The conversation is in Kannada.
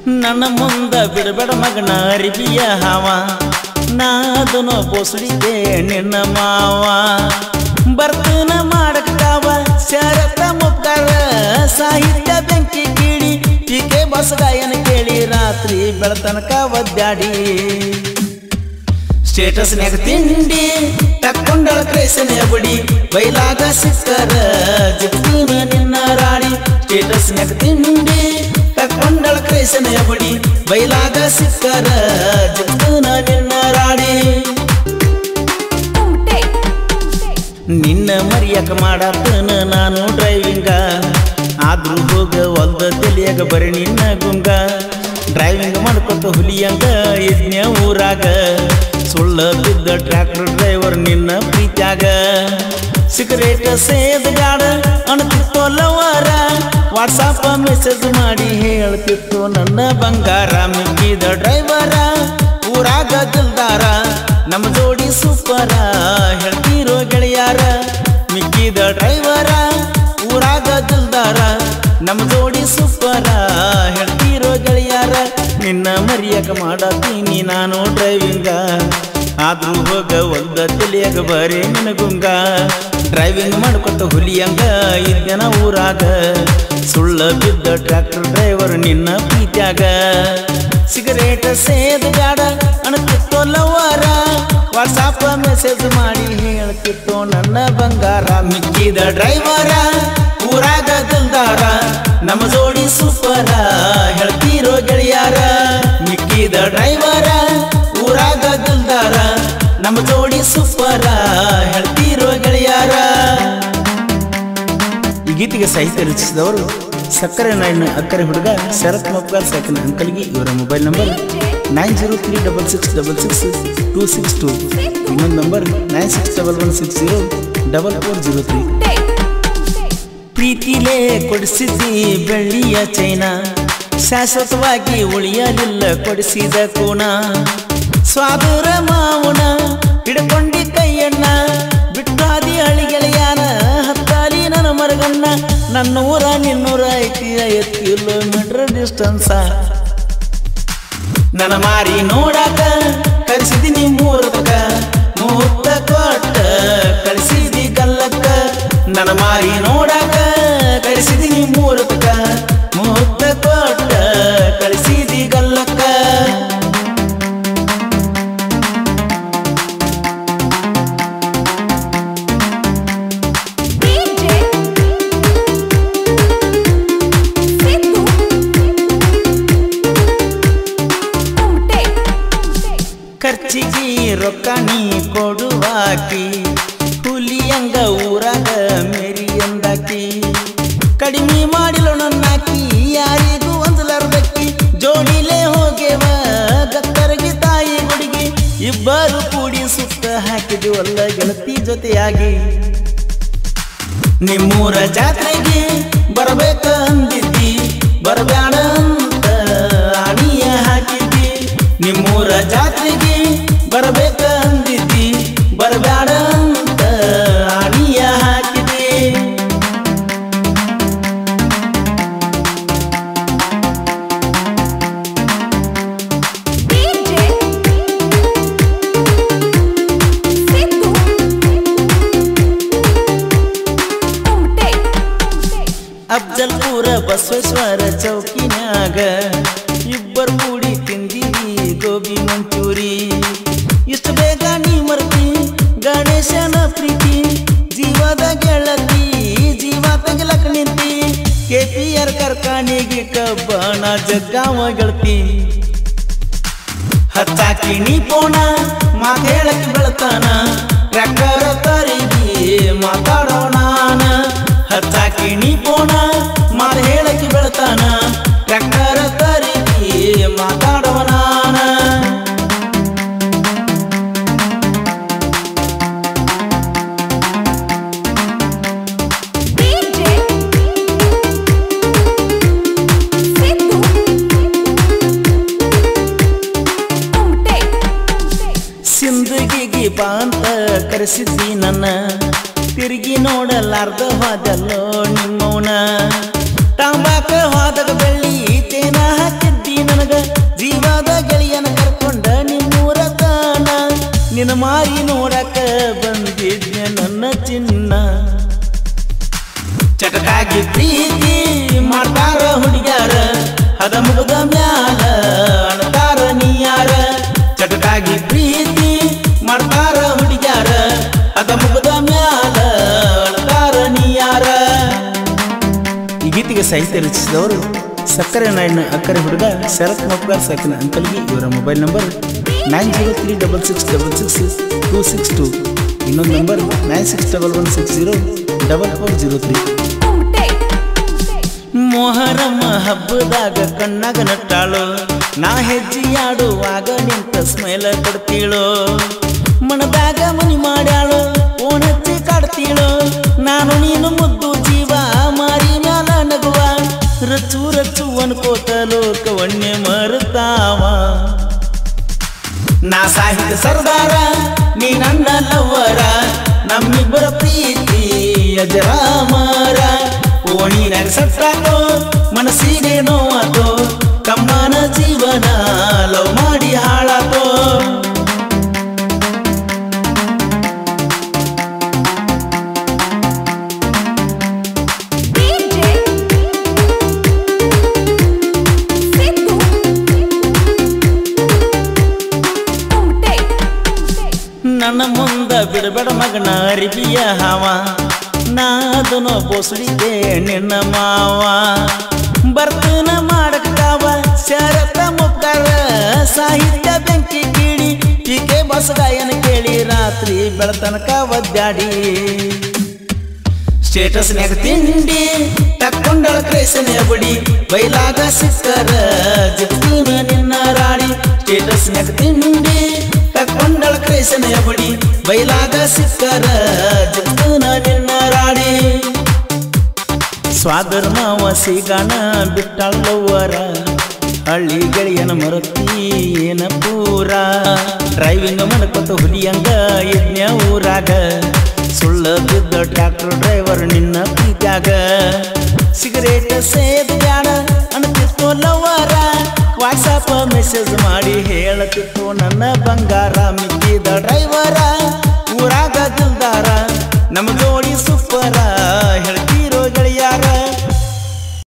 ನನ್ನ ಮುಂದ ಬಿಡಬೇಡ ಮಗನ ಅರಿಬಿಯ ಹಾವ ನಾದನು ಬೋಸಡಿದೆ ನಿನ್ನ ಮಾವ ಬರ್ತನ ಮಾಡಕ ಕಾವ ಶರತ ಮುಪ್ಕಾರ ಸಾಹಿತ್ಯ ಬೆಂಕಿ ಕೀಡಿ ಟೀಕೆ ಬಸ್ ಗಾಯನ ಕೇಳಿ ರಾತ್ರಿ ಬೆಳತನಕ ಒದ್ದಾಡಿ ಸ್ಟೇಟಸ್ನ್ಯಾಗ ತಿಂಡಿ ತಕ್ಕೊಂಡಳ ಕ್ರೇಸನೆ ಬಡಿ ಬೈಲಾಗ ಸಿಕ್ಕರ ಜಿಪ್ತೀನ ನಿನ್ನ ರಾಡಿ ಸ್ಟೇಟಸ್ನ್ಯಾಗ ತಿಂಡಿ ತಕ್ಕೊಂಡಳ ಕ್ರೇಸನೆ ಬಡಿ ಬೈಲಾಗ ಸಿಕ್ಕರ ಜಿಪ್ತೀನ ನಿನ್ನ ರಾಡಿ ಉಮ್ಟೆ ನಿನ್ನ ಮರಿಯಕ ಮಾಡತ್ತನ ನಾನು ಡ್ರೈವಿಂಗ ಆದ್ರೂ ಹೋಗ ಒಲ್ದ ತಲಿಯಾಗ ಬರೀ ನಿನ್ನ ಗುಂಗ ಡ್ರೈವಿಂಗ್ ಮಾಡ್ಕೊತ ಹುಲಿಯಂಗ ಯಜ್ಞ ಊರಾಗ ಸುಳ್ಳ ಬಿದ್ದ ಟ್ರ್ಯಾಕ್ಟರ್ ಡ್ರೈವರ್ ನಿನ್ನ ಪ್ರೀತ್ಯಾಗ ಸಿಗರೇಟ್ ಸೇದ್ ಗಾಡ ಅಣ್ತಿತ್ತು ಲವರ ವಾಟ್ಸಾಪ್ ಮೆಸೇಜ್ ಮಾಡಿ ಹೇಳ್ತಿತ್ತು ನನ್ನ ಬಂಗಾರ ಮಿಕ್ಕಿದ ಡ್ರೈವರ ಊರಾಗ ದಿಲ್ದಾರ ನಮ್ಮ ಜೋಡಿ ಸೂಪರ ಹೇಳ್ತಿರೋ ಗೆಳೆಯಾರ ಮಿಕ್ಕಿದ ಡ್ರೈವರ ಊರಾಗ ದಿಲ್ದಾರ ನಮ್ಮ ಜೋಡಿ ಸೂಪರ ಹೇಳ್ತಿರೋ ಗೆಳೆಯಾರ ನಿನ್ನ ಮರಿಯಕ ಮಾಡತೀನಿ ನಾನು ಡ್ರೈವಿಂಗ ಆದ್ರೂ ಹೋಗ ಒಂದ ತಲಿಯಾಗ ಬರೀ ನಿನಗುಂಗ ಡ್ರೈವಿಂಗ್ ಮಾಡ್ಕೊತ ಹುಲಿಯಂಗ ಇದ್ದನ ಊರಾಗ ಸುಳ್ಳ ಬಿದ್ದ ಟ್ರ್ಯಾಕ್ಟರ್ ಡ್ರೈವರ್ ನಿನ್ನ ಪ್ರೀತ್ಯಾಗ ಸಿಗರೇಟ್ ಸೇದ್ ಗಾಡ ಅಣತಿತ್ತು ಲವರ ವಾಟ್ಸಾಪ್ ಮೆಸೇಜ್ ಮಾಡಿ ಹೇಳ್ತಿತ್ತು ನನ್ನ ಬಂಗಾರ ಮಿಕ್ಕಿದ ಡ್ರೈವರ ಊರಾಗ ದಿಲ್ದಾರ ನಮ್ಮ ಜೋಡಿ ಸೂಪರ ಹೇಳ್ತಿರೋ ಗೆಳೆಯಾರ ಮಿಕ್ಕಿದ ಡ್ರೈವರ ಊರಾಗ ದಿಲ್ದಾರ ನಮ್ಮ ಜೋಡಿ ಸೂಪರ ಹೇಳ್ತಿರೋ ಗೆಳೆಯಾರ ಈ ಗೀತೆಗೆ ಸಾಹಿತ್ಯ ರಚಿಸಿದವರು ಸಕ್ಕರೆ ನಾಡಿನ ಅಕ್ಕರೆ ಹುಡುಗ ಶರತ್ ಮಪ್ಗಾರ್ ಸಾಕಿನ ಅಂಕಲ್ಗೆ ಇವರ mobile number nine zero three double six double six two six two ಇನ್ನೊಂದು number nine six double one six zero double four zero three ಪ್ರೀತಿಲೇ ಕೊಡಿಸಿದ್ದಿ ಬೆಳ್ಳಿಯ ಚೈನ ಶಾಶ್ವತವಾಗಿ ಉಳಿಯಲಿಲ್ಲ ಕೊಡಿಸಿದ ಕೋಣ ಸ್ವಾದುರ ಮಾವುನ ಹಿಡ್ಕೊಂಡಿ ಕೈಯಣ್ಣ ಬಿಟ್ಟಾದಿ ಅಳಿಗೆಳೆಯಾನ ಹತ್ತಾಲಿ ನನ್ನ ಮರಗಣ್ಣ ನನ್ನೂರ ನಿನ್ನೂರ ಐತಿ ಐವತ್ತು ಕಿಲೋಮೀಟರ್ ಡಿಸ್ಟನ್ಸ ನನ್ನ ಮಾರಿ ನೋಡಾಕ ಕಳಿಸಿದಿನಿ ಮೂರದಕ ಮುಹೂರ್ತ ಕೊಟ್ಟ ಕಳಿಸಿದಿ ಗಲ್ಲಕ್ಕ ನನ್ನ ಮಾರಿ ನೋಡಾಕ ಕಳಿಸಿದಿನಿ ಮೂರದಕ ಮುಹೂರ್ತ ಕೊಟ್ಟ ಕಳಿಸಿದಿ ಗಲ್ಲಕ್ಕ ಡಿಜೆ ಸಿದ್ದು ಉಮ್ಟೆ ಖರ್ಚಿಗೆ ರೊಕ್ಕ ನೀ ಕೊಡುವಾಕಿ ಹುಲಿಯಂಗ ಊರಾಗ ಮೆರಿಯಂದಾಕಿ ಕಡಿಮೆ ಮಾಡಿಲು ನನ್ನಾಕಿ ಯಾರಿಗೂ ಒಂದ್ಲಾರ್ದಕ್ಕಿ ಜೋಡಿಲೇ ಹೋಗೇವ ಗತ್ತರಗಿ ತಾಯಿ ಗುಡಿಗೆ ಇಬ್ಬರು ಕೂಡಿ ಸುತ್ತ ಹಾಕಿದ್ವಲ್ಲ ಗೆಳತಿ ಜೊತೆಯಾಗಿ ನಿಮ್ಮೂರ ಜಾತ್ರೆಗೆ ಬರಬೇಕ ಅಂದಿದ್ದಿ ಬರಬ್ಯಾಡ ಅಂತ ಆಣಿಯ ಹಾಕಿದ್ದಿ ನಿಮ್ಮೂರ ಜಾತ್ರೆಗೆ ಬರಬೇಕ ಅಂದಿದ್ದಿ ಬರಬ್ಯಾಡ ಅಂತ ಆಣಿಯ ಹಾಕಿದ್ದಿ ಡಿಜೆ ಸಿದ್ದು ಉಮ್ಟೆ ಅಫ್ಜಲ್ಪುರ ಬಸವೇಶ್ವರ ಚೌಕಿನ್ಯಾಗ ಇಬ್ಬರು ಕೂಡಿ ತಿಂದಿವಿ ಗೋಬಿ ಮಂಚೂರಿ ಇಷ್ಟು ಬೇಗ ನೀ ಮರ್ತಿ ಗಣೇಶನ ಪ್ರೀತಿ ಜೀವದ ಗೆಳತಿ ಜೀವ ತೆಗಲಕ್ ನಿಂತಿ ಕೆ ಪಿ ಆರ್ ಕಾರ್ಖಾನೆಗೆ ಕಬ್ಬಣ ಜಗ್ಗಾವ ಗೆಳತಿ ಹತ್ತಾಕಿ ನೀ ಪೋಣ ಮಾತ್ ಹೇಳಕ್ಕೆ ಬೆಳತಾನ ಟ್ರ್ಯಾಕ್ಟರ್ ತರಿಗೆ ಮಾತಾಡೋಣ ಹತ್ತಾಕಿ ನೀ ಪೋಣ ಮಾತ್ ಹೇಳಕ್ಕೆ ಬೆಳತಾನ ಟ್ರ್ಯಾಕ್ಟರ್ ತರಿಗೆ ಮಾತಾಡೋಣ ಡಿಜೆ ಸಿದ್ದು ಉಮ್ಟೆ ಸಿಂದಗಿಗೆ ಬಾ ಅಂತ ಕರೆಸಿದ್ದಿ ನನ್ನ ತಿರುಗಿ ನೋಡಲಾರ್ದ ಹೋದಲ್ಲೋ ನಿಮ್ಮವನ ತಾಂಬಾಕ ಹೋದಾಗ ಬೆಳ್ಳಿ ತೇನ ಹಾಕಿದ್ದಿ ನನ್ನ ಅದ ಮುಗದ ಮ್ಯಾಲ ಅಣತಾರ ನೀಯಾರ ಚಟಕಾಗಿ ಪ್ರೀತಿ ಮಾಡ್ತಾರ ಹುಡುಗ್ಯಾರ ಅದ ಮುಗದ ಮ್ಯಾಲ ಅಣತಾರ ನೀಯಾರ ಈ ಗೀತೆಗೆ ಸಾಹಿತ್ಯ ರಚಿಸಿದವರು ಸಕ್ಕರೆ ನಾಡಿನ ಅಕ್ಕರೆ ಹುಡುಗ ಶರತ್ ಮಪ್ಗಾರ್ ಸಾಕಿನ ಅಂಕಲ್ಗೆ ಇವರ mobile number nine zero three double six double six two six two ಇನ್ನೊಂದು number nine six double one six zero double four zero three Umte ಮೊಹರಮ್ಮ ಹಬ್ಬದಾಗ ಕಣ್ಣಾಗ ನಟ್ಟಾಳು ನಾ ಹೆಜ್ಜೆಯಾಡುವಾಗ ನಿಂತ ಸ್ಮೈಲ ಕೊಡ್ತೀಳು ಮನದಾಗ ಮನಿ ಮಾಡ್ಯಾಳು ಫೋನ್ ಹಚ್ಚಿ ಕಾಡ್ತೀಳು ನಾನು ನೀನು ಮುದ್ದು ಜೀವ ಮಾರಿ ಮ್ಯಾಲ ನಗುವ ರಚ್ಚು ರಚ್ಚು ಅನ್ಕೋತ ಲೋಕವನ್ನೇ ಮರುತ್ತಾವ ನಾ ಸಾಹಿತ್ಯ ಸರ್ದಾರ ನೀ ನನ್ನ ಲವ್ವರ ನಮ್ಮಿಬ್ಬರ ಪ್ರೀತಿ ಅಜರಾಮರ ಓಣಿನಾಗ ಸತ್ತಾಕೋ ಮನಸ್ಸಿಗೆ ನೋವಾತೋ ಕಮ್ಮನ ಜೀವನ ಲವ್ ಮಾಡಿ ಹಾಳಾತೋ ಡಿಜೆ ಸಿದ್ದು ಉಮ್ಟೆ ನನ್ನ ಮುಂದ ಬಿಡಬೇಡ ಮಗನ ಅರಿಬಿಯ ಹಾವ ನಾದನು ಬೋಸಡಿದೆ ನಿನ್ನ ಮಾವ ಬರ್ತನ ಮಾಡಕ್ಕಾವ ಶರತ ಮುಕ್ಕಾರ ಸಾಹಿತ್ಯ ಬೆಂಕಿ ಕೀಡಿ ಟೀಕೆ ಬಸ್ ಗಾಯನ ಕೇಳಿ ರಾತ್ರಿ ಬೆಳತನಕ ಒದ್ದಾಡಿ ಸ್ಟೇಟಸ್ನ್ಯಾಗ ತಿಂಡಿ ತಕ್ಕೊಂಡಳ ಕ್ರೇಸನೆ ಬಡಿ ಬೈಲಾಗ ಸಿಕ್ಕರ ಜಿಪ್ಪುನ ನಿನ್ನ ರಾಣಿ ಸ್ಟೇಟಸ್ನ್ಯಾಗ ತಿಂಡಿ ತಕ್ಕೊಂಡಳ ಕ್ರೇಸನೆ ಬಡಿ ಬೈಲಾಗ ಸಿಕ್ಕರ ಜಿಪ್ಪುನ ನಿನ್ನ ರಾಣಿ ಸ್ವಾದರ್ಮ ವಸಿಗಾನ ಬಿಟ್ಟಳ್ಳವರ ಹಳ್ಳಿ ಗೆಳೆಯನ ಮರತಿ ಏನ ಪೂರ ಡ್ರೈವಿಂಗ್ ಮನಕೊತ ಹುಲಿಯಂಗ ಯಜ್ಞ ಊರಾಗ ಸುಳ್ಳ ಬಿದ್ದ ಟ್ರ್ಯಾಕ್ಟರ್ ಡ್ರೈವರ್ ನಿನ್ನ ಪ್ರೀತ್ಯಾಗ ಸಿಗರೇಟ್ ಸೇದ್ ಬ್ಯಾಡ ಅನ್ತಿತ್ತು ಲವರ ವಾಟ್ಸಪ್ ಮೆಸೇಜ್ ಮಾಡಿ ಹೇಳತಿತ್ತು ನನ್ನ ಬಂಗಾರ ಮಿಕ್ಕಿದ ಡ್ರೈವರ ಊರಾಗ ದಿಲ್ದಾರ ನಮ್ಮ ಜೋಡಿ ಸೂಪರ ಹೇಳ್